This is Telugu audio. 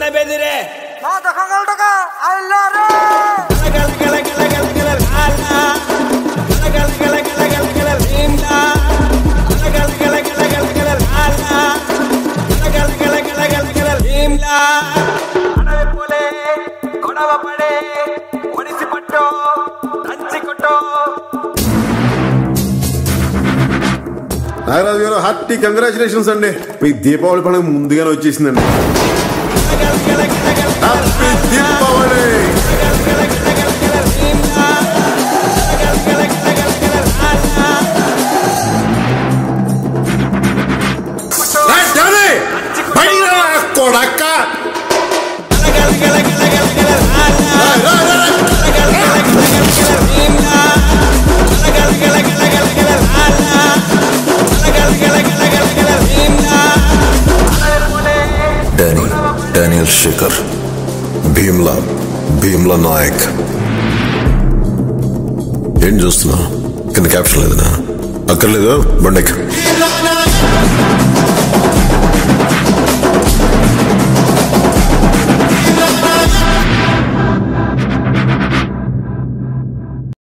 ಬೆದಿರೆ ಗಲ ಗಲ ಗಲ ಗಲ ಗಲ ಲಾಲ. ಗಲ ಗಲ ಗಲ ಗಲ ಗಲ ಗಲ ಭೀಮ್ಲ. ಗಲ ಗಲ ಗಲ ಗಲ ಗಲ ಗಲ ಲಾಲ. ಗಲ గల గల గల గల గల భీమ్లా. అడవి పూలే గొడవ పడే ఒడిసి పట్టో దంచి కొట్టో నాగరాజు గారు హార్టీ కంగ్రాచులేషన్స్ అండి మీ దీపావళి పండుగ ముందుగానే వచ్చేసిందండి గల గల గల గల గల హ్యాపీ దీపావళి రా, డాడీ! బయటికి రా, కొడక్క! రా, రా, రా, రా. డానీ డానియల్ శేఖర్ భీమ్లా భీమ్లా నాయక్ ఏం చూస్తున్నా కింద క్యాప్షన్ లేదనా అక్కర్లేదు బండెక్